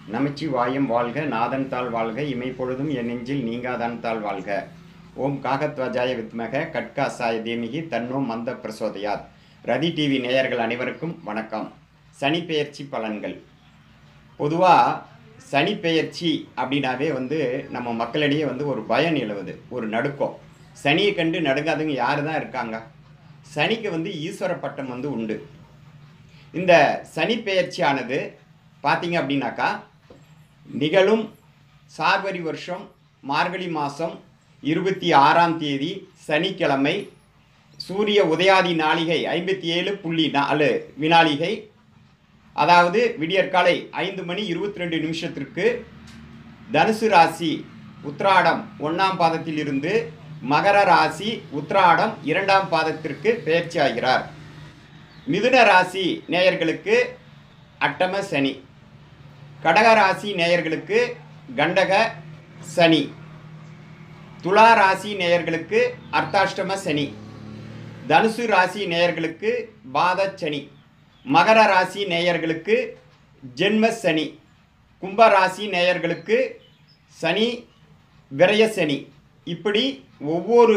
நமச்சிவாயம் வாழ்க நாதன் தாள் வாழ்க இமைப்பொழுதும் என் நெஞ்சில் நீங்காதான் தாள் வாழ்க ஓம் காகத்வஜாய வித்மக கட்காசாய தேமிகி தன்னோ மந்த பிரசோதயாத் ரதி டிவி நேயர்கள் அனைவருக்கும் வணக்கம் சனிப்பெயர்ச்சி பலன்கள் பொதுவாக சனிப்பெயர்ச்சி அப்படின்னாவே வந்து நம்ம மக்களிடையே வந்து ஒரு பயம் நிலவுது ஒரு நடுக்கம் சனியை கண்டு நடுங்காதவங்க யார் தான் இருக்காங்க சனிக்கு வந்து ஈஸ்வர பட்டம் வந்து உண்டு இந்த சனி பெயர்ச்சியானது பார்த்தீங்க அப்படின்னாக்கா நிகழும் சார்வரி வருஷம் மார்கழி மாதம் இருபத்தி ஆறாம் தேதி சனிக்கிழமை சூரிய உதயாதி நாளிகை ஐம்பத்தி ஏழு புள்ளி நாலு வினாளிகை அதாவது விடியற்காலை ஐந்து மணி இருபத்தி ரெண்டு நிமிஷத்திற்கு தனுசு ராசி உத்ராடம் ஒன்றாம் பாதத்திலிருந்து மகர ராசி உத்ராடம் இரண்டாம் பாதத்திற்கு பெயர்ச்சி ஆகிறார் மிதுன ராசி நேயர்களுக்கு அட்டம சனி கடக ராசி நேயர்களுக்கு கண்டக சனி துலா ராசி நேயர்களுக்கு அர்த்தாஷ்டம சனி தனுசு ராசி நேயர்களுக்கு பாத சனி மகர ராசி நேயர்களுக்கு ஜென்ம சனி கும்ப ராசி நேயர்களுக்கு சனி விரய சனி இப்படி ஒவ்வொரு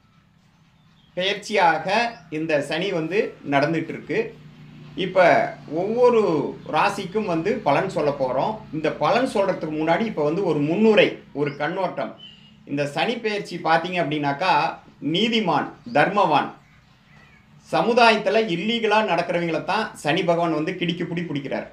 பெயர்ச்சியாக இந்த சனி வந்து நடந்துட்டு இருக்கு இப்போ ஒவ்வொரு ராசிக்கும் வந்து பலன் சொல்ல போகிறோம் இந்த பலன் சொல்கிறதுக்கு முன்னாடி இப்போ வந்து ஒரு முன்னுரை ஒரு கண்ணோட்டம் இந்த சனி பெயர்ச்சி பார்த்தீங்க அப்படின்னாக்கா நீதிமான் தர்மவான் சமுதாயத்தில் இல்லீகலாக நடக்கிறவங்கள தான் சனி பகவான் வந்து கிடிக்கு பிடி பிடிக்கிறார்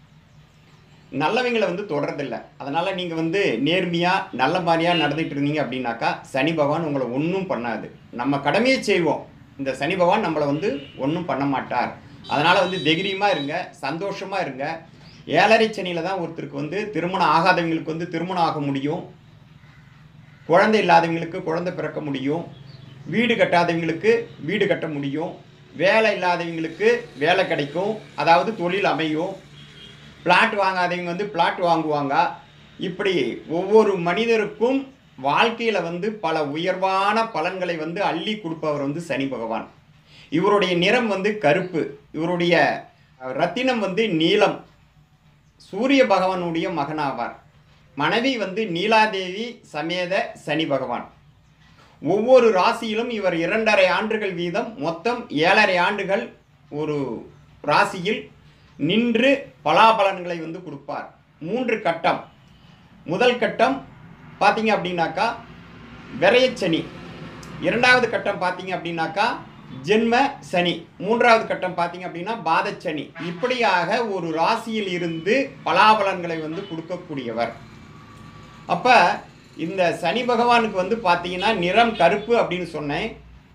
நல்லவங்களை வந்து தொடரதில்ல அதனால் நீங்கள் வந்து நேர்மையாக நல்ல மாதிரியாக நடந்துட்டு இருந்தீங்க அப்படின்னாக்கா சனி பகவான் உங்களை ஒன்றும் பண்ணாது நம்ம கடமையை செய்வோம் இந்த சனி பகவான் நம்மளை வந்து ஒன்றும் பண்ண மாட்டார் அதனால் வந்து தைரியமாக இருங்க சந்தோஷமாக இருங்க ஏழரை சனியில் தான் ஒருத்தருக்கு வந்து திருமணம் ஆகாதவங்களுக்கு வந்து திருமணம் ஆக முடியும் குழந்தை இல்லாதவங்களுக்கு குழந்தை பிறக்க முடியும் வீடு கட்டாதவங்களுக்கு வீடு கட்ட முடியும் வேலை இல்லாதவங்களுக்கு வேலை கிடைக்கும் அதாவது தொழில் அமையும் பிளாட் வாங்காதவங்க வந்து பிளாட் வாங்குவாங்க இப்படி ஒவ்வொரு மனிதருக்கும் வாழ்க்கையில் வந்து பல உயர்வான பலன்களை வந்து அள்ளி கொடுப்பவர் வந்து சனி பகவான் இவருடைய நிறம் வந்து கருப்பு இவருடைய ரத்தினம் வந்து நீலம் சூரிய பகவானுடைய மகனாவார் மனைவி வந்து நீலாதேவி சமேத சனி பகவான் ஒவ்வொரு ராசியிலும் இவர் இரண்டரை ஆண்டுகள் வீதம் மொத்தம் ஏழரை ஆண்டுகள் ஒரு ராசியில் நின்று பலாபலன்களை வந்து கொடுப்பார் மூன்று கட்டம் முதல் கட்டம் பார்த்தீங்க அப்படின்னாக்கா விரையச்சனி இரண்டாவது கட்டம் பார்த்தீங்க அப்படின்னாக்கா ஜென்ம சனி மூன்றாவது கட்டம் பார்த்தீங்க அப்படின்னா பாதச்சனி இப்படியாக ஒரு ராசியில் இருந்து பலாபலன்களை வந்து கொடுக்கக்கூடியவர் அப்போ இந்த சனி பகவானுக்கு வந்து பார்த்தீங்கன்னா நிறம் கருப்பு அப்படின்னு சொன்னேன்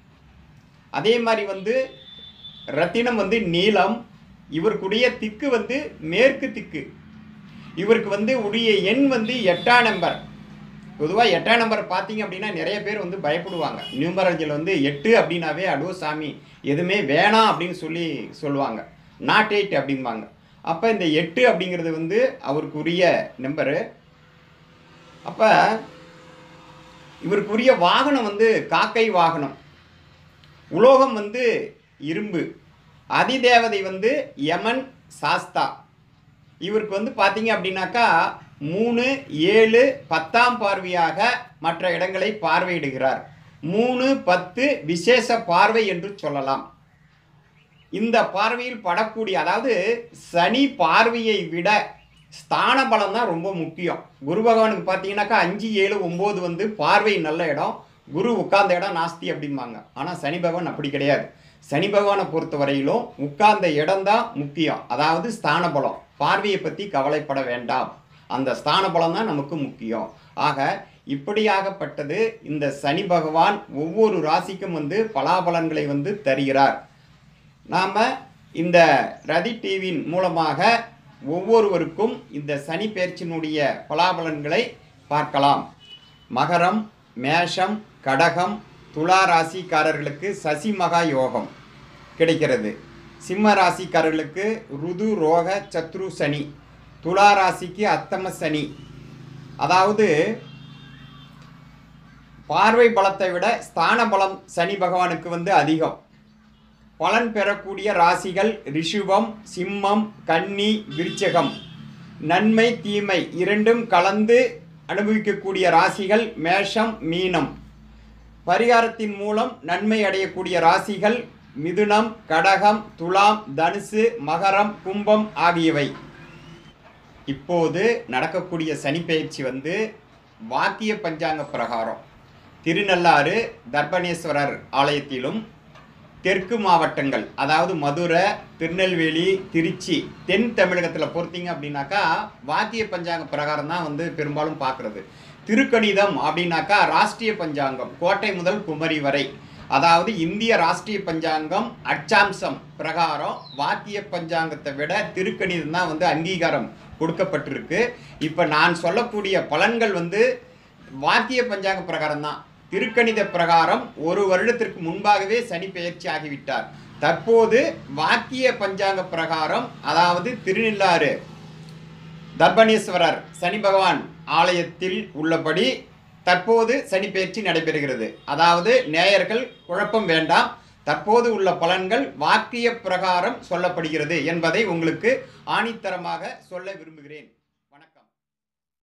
அதே மாதிரி வந்து ரத்தினம் வந்து நீலம் இவருக்குடைய திக்கு வந்து மேற்கு திக்கு இவருக்கு வந்து உடைய எண் வந்து எட்டாம் நம்பர் பொதுவாக எட்டாம் நம்பர் பார்த்தீங்க அப்படின்னா நிறைய பேர் வந்து பயப்படுவாங்க நியூமராலஜியில் வந்து எட்டு அப்படின்னாவே அடோ சாமி எதுவுமே வேணாம் அப்படின்னு சொல்லி சொல்லுவாங்க நாட் எயிட் அப்படிம்பாங்க அப்போ இந்த எட்டு அப்படிங்கிறது வந்து அவருக்குரிய நம்பரு அப்போ இவருக்குரிய வாகனம் வந்து காக்கை வாகனம் உலோகம் வந்து இரும்பு அதிதேவதை வந்து யமன் சாஸ்தா இவருக்கு வந்து பார்த்தீங்க அப்படின்னாக்கா மூணு ஏழு பத்தாம் பார்வையாக மற்ற இடங்களை பார்வையிடுகிறார் மூணு பத்து விசேஷ பார்வை என்று சொல்லலாம் இந்த பார்வையில் படக்கூடிய அதாவது சனி பார்வையை விட ஸ்தான பலம் தான் ரொம்ப முக்கியம் குரு பகவானுக்கு பார்த்தீங்கன்னாக்கா அஞ்சு ஏழு ஒம்பது வந்து பார்வை நல்ல இடம் குரு உட்கார்ந்த இடம் நாஸ்தி அப்படிம்பாங்க ஆனால் சனி பகவான் அப்படி கிடையாது சனி பகவானை பொறுத்த வரையிலும் உட்கார்ந்த இடம் தான் முக்கியம் அதாவது ஸ்தான பலம் பார்வையை பற்றி கவலைப்பட வேண்டாம் அந்த ஸ்தான பலம் தான் நமக்கு முக்கியம் ஆக இப்படியாகப்பட்டது இந்த சனி பகவான் ஒவ்வொரு ராசிக்கும் வந்து பலாபலன்களை வந்து தருகிறார் நாம் இந்த ரதி டிவியின் மூலமாக ஒவ்வொருவருக்கும் இந்த சனி பெயர்ச்சியினுடைய பலாபலன்களை பார்க்கலாம் மகரம் மேஷம் கடகம் துலா ராசிக்காரர்களுக்கு சசி மகா யோகம் கிடைக்கிறது சிம்ம ராசிக்காரர்களுக்கு ருது ரோக சத்ரு சனி துலா ராசிக்கு அத்தம சனி அதாவது பார்வை பலத்தை விட ஸ்தான பலம் சனி பகவானுக்கு வந்து அதிகம் பலன் பெறக்கூடிய ராசிகள் ரிஷுபம் சிம்மம் கன்னி விருச்சகம் நன்மை தீமை இரண்டும் கலந்து அனுபவிக்கக்கூடிய ராசிகள் மேஷம் மீனம் பரிகாரத்தின் மூலம் நன்மை அடையக்கூடிய ராசிகள் மிதுனம் கடகம் துலாம் தனுசு மகரம் கும்பம் ஆகியவை இப்போது நடக்கக்கூடிய சனி பெயர்ச்சி வந்து வாக்கிய பஞ்சாங்க பிரகாரம் திருநள்ளாறு தர்பணேஸ்வரர் ஆலயத்திலும் தெற்கு மாவட்டங்கள் அதாவது மதுரை திருநெல்வேலி திருச்சி தென் தமிழகத்தில் பொறுத்தீங்க அப்படின்னாக்கா வாக்கிய பஞ்சாங்க பிரகாரம் தான் வந்து பெரும்பாலும் பார்க்குறது திருக்கணிதம் அப்படின்னாக்கா ராஷ்டிரிய பஞ்சாங்கம் கோட்டை முதல் குமரி வரை அதாவது இந்திய ராஷ்டிரிய பஞ்சாங்கம் அச்சாம்சம் பிரகாரம் வாக்கிய பஞ்சாங்கத்தை விட திருக்கணிதம் தான் வந்து அங்கீகாரம் கொடுக்கப்பட்டிருக்கு இப்போ நான் சொல்லக்கூடிய பலன்கள் வந்து வாக்கிய பஞ்சாங்க பிரகாரம் தான் திருக்கணித பிரகாரம் ஒரு வருடத்திற்கு முன்பாகவே சனி பெயர்ச்சி ஆகிவிட்டார் தற்போது வாக்கிய பஞ்சாங்க பிரகாரம் அதாவது திருநள்ளாறு தர்பணேஸ்வரர் சனி பகவான் ஆலயத்தில் உள்ளபடி தற்போது சனி பெயர்ச்சி நடைபெறுகிறது அதாவது நேயர்கள் குழப்பம் வேண்டாம் தற்போது உள்ள பலன்கள் வாக்கிய பிரகாரம் சொல்லப்படுகிறது என்பதை உங்களுக்கு ஆணித்தரமாக சொல்ல விரும்புகிறேன்